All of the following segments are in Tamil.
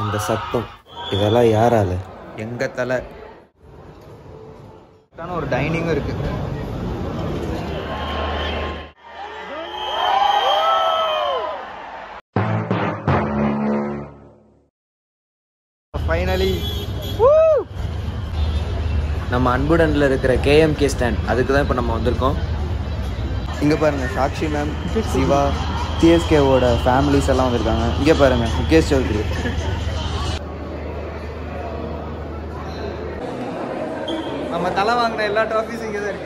இந்த சத்தம் இதெல்லாம் யாரால எங்க தலை ஒரு டைனிங்கும் இருக்கு ஃபைனலி நம்ம அன்புடனில் இருக்கிற கேஎம்கே ஸ்டாண்ட் அதுக்கு தான் இப்போ நம்ம வந்திருக்கோம் இங்க பாருங்க சாக்ஷி மேம் சிவா சிஎஸ்கேவோட ஃபேமிலிஸ் எல்லாம் வந்திருக்காங்க இங்க பாருங்க முகேஷ் சௌத்ரி நம்ம தலை வாங்கின எல்லா ட்ராஃபிஸும் இங்கே தான் இருக்கு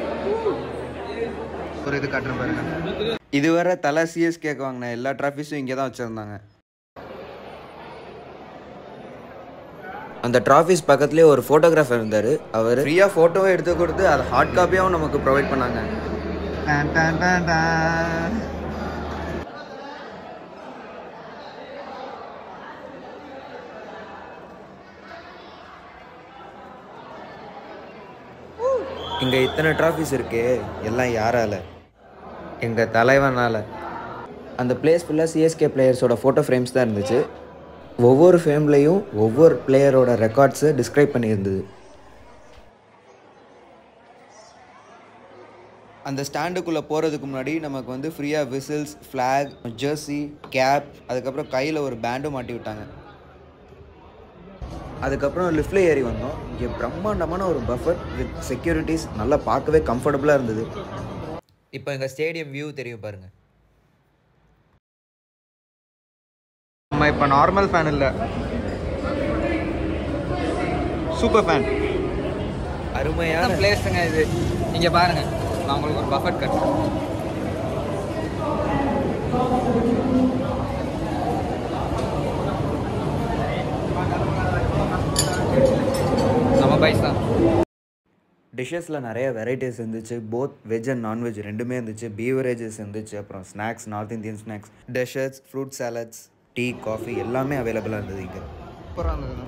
ஒரு இது காட்டுறேன் பாருங்க இதுவரை தலை சிஎஸ்கேக்கு வாங்கின எல்லா ட்ராஃபிஸும் இங்கே தான் வச்சுருந்தாங்க அந்த ட்ராஃபிஸ் பக்கத்துலேயே ஒரு ஃபோட்டோகிராஃபர் இருந்தார் அவர் ஃப்ரீயாக ஃபோட்டோவும் எடுத்து கொடுத்து அதை ஹார்ட் காப்பியாகவும் நமக்கு ப்ரொவைட் பண்ணாங்க இங்கே இத்தனை ட்ராஃபிஸ் இருக்கு எல்லாம் யாரால எங்கள் தலைவனால அந்த பிளேஸ் ஃபுல்லாக சிஎஸ்கே பிளேயர்ஸோட ஃபோட்டோ ஃப்ரேம்ஸ் தான் இருந்துச்சு ஒவ்வொரு ஃப்ரேம்லேயும் ஒவ்வொரு பிளேயரோட ரெக்கார்ட்ஸை டிஸ்கிரைப் பண்ணியிருந்தது அந்த ஸ்டாண்டுக்குள்ளே போகிறதுக்கு முன்னாடி நமக்கு வந்து ஃப்ரீயாக விசில்ஸ் ஃப்ளாக் ஜெர்சி கேப் அதுக்கப்புறம் கையில் ஒரு பேண்டும் மாட்டி விட்டாங்க அதுக்கப்புறம் லிஃப்டில் ஏறி வந்தோம் இங்கே பிரம்மாண்டமான ஒரு பஃபர் வித் செக்யூரிட்டிஸ் நல்லா பார்க்கவே கம்ஃபர்டபுளாக இருந்தது இப்போ எங்கள் ஸ்டேடியம் வியூ தெரியும் பாருங்கள் நம்ம இப்போ நார்மல் ஃபேன் இல்லை சூப்பர் ஃபேன் அருமையான பிளேஸுங்க இது இங்க பாருங்க நான் உங்களுக்கு ஒரு பஃபட் கட்டுறேன் நம்ம பைசா டிஷ்ஷஸில் நிறைய வெரைட்டிஸ் இருந்துச்சு போத் வெஜ் அண்ட் நான்வெஜ் ரெண்டுமே இருந்துச்சு பீவரேஜஸ் இருந்துச்சு அப்புறம் snacks north Indian snacks desserts fruit salads tea coffee எல்லாமே அவைலபிளாக இருந்தது இங்கே சூப்பராக இருந்ததுங்க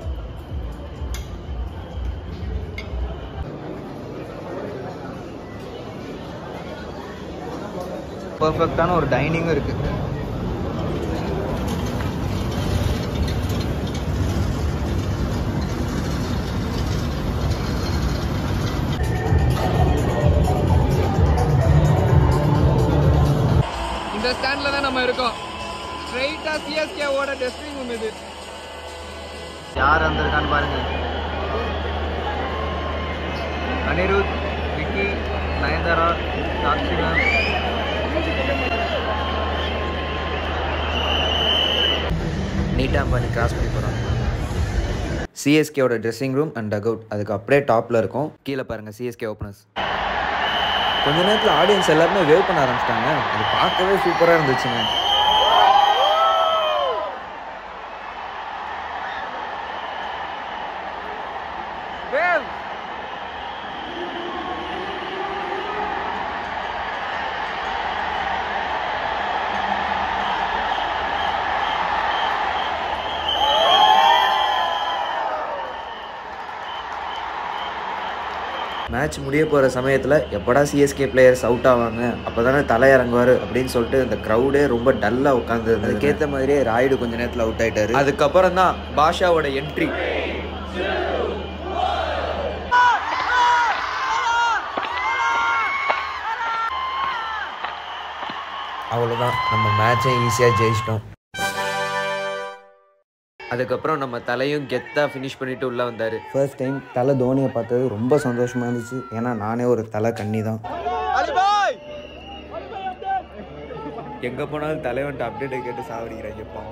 பர்ஃபெக்டான ஒரு டைனிங்கும் இருக்கு இந்த ஸ்டாண்ட்ல தான் நம்ம இருக்கோம் ஸ்ட்ரைட்டா சிஎஸ்கே ஓட டெஸ்டிங் ரூம் இது யார் வந்திருக்கான்னு பாருங்க அனிருத் விக்கி நயன்தாரா சாக்ஷி மேம் நீட்டாக பண்ணி கிராஸ் பண்ணி போகிறாங்க சிஎஸ்கேவோட dressing room and dugout அதுக்கு அப்படியே டாப்பில் இருக்கும் கீழே பாருங்கள் சிஎஸ்கே ஓப்பனர்ஸ் கொஞ்ச நேரத்தில் ஆடியன்ஸ் எல்லாருமே வேவ் பண்ண ஆரம்பிச்சிட்டாங்க அது பார்க்கவே சூப்பராக இருந்துச்சுங்க மேட்ச் முடிய போகிற சமயத்தில் எப்படா சிஎஸ்கே பிளேயர்ஸ் அவுட் ஆவாங்க அப்போ தானே தலை இறங்குவார் அப்படின்னு சொல்லிட்டு அந்த க்ரௌடே ரொம்ப டல்லாக உட்காந்து அதுக்கேற்ற மாதிரியே ராய்டு கொஞ்ச நேரத்தில் அவுட் ஆயிட்டாரு அதுக்கப்புறம் தான் பாஷாவோட என்ட்ரி அவ்வளோதான் நம்ம மேட்சை ஈஸியாக ஜெயிச்சிட்டோம் அதுக்கப்புறம் நம்ம தலையும் கெத்தாக ஃபினிஷ் பண்ணிட்டு உள்ளே வந்தார் ஃபர்ஸ்ட் டைம் தலை தோனியை பார்த்தது ரொம்ப சந்தோஷமாக இருந்துச்சு ஏன்னா நானே ஒரு தலை கண்ணி தான் எங்கே போனாலும் தலைவன்ட்டு அப்டேட்டை கேட்டு சாவடிக்கிறாங்கப்பா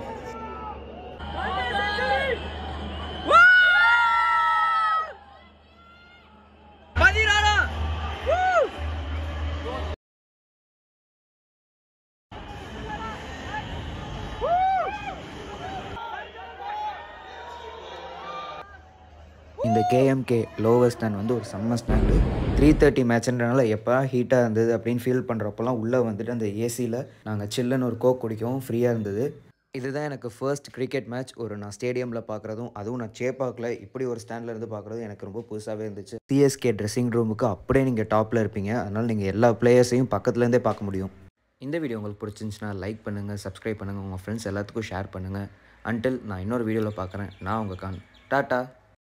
இந்த கேஎம்கே லோவர் ஸ்டாண்ட் வந்து ஒரு செம்ம ஸ்டாண்டு த்ரீ தேர்ட்டி மேட்ச்ன்றனால எப்போ ஹீட்டாக இருந்தது அப்படின்னு ஃபீல் பண்ணுறப்பெல்லாம் உள்ளே வந்துட்டு அந்த ஏசியில் நாங்கள் சில்லுன்னு ஒரு கோக் குடிக்கவும் ஃப்ரீயாக இருந்தது இதுதான் எனக்கு ஃபர்ஸ்ட் கிரிக்கெட் மேட்ச் ஒரு நான் ஸ்டேடியமில் பார்க்குறதும் அதுவும் நான் சேப்பாக்கில் இப்படி ஒரு ஸ்டாண்டில் இருந்து பார்க்குறதும் எனக்கு ரொம்ப புதுசாகவே இருந்துச்சு சிஎஸ்கே ட்ரெஸ்ஸிங் ரூமுக்கு அப்படியே நீங்கள் டாப்பில் இருப்பீங்க அதனால் நீங்கள் எல்லா பிளேயர்ஸையும் பக்கத்துலேருந்தே பார்க்க முடியும் இந்த வீடியோ உங்களுக்கு பிடிச்சிருந்துச்சுன்னா லைக் பண்ணுங்கள் சப்ஸ்கிரைப் பண்ணுங்கள் உங்கள் ஃப்ரெண்ட்ஸ் எல்லாத்துக்கும் ஷேர் பண்ணுங்கள் அன்டில் நான் இன்னொரு வீடியோவில் பார்க்குறேன் நான் உங்கள் கான் டாட்டா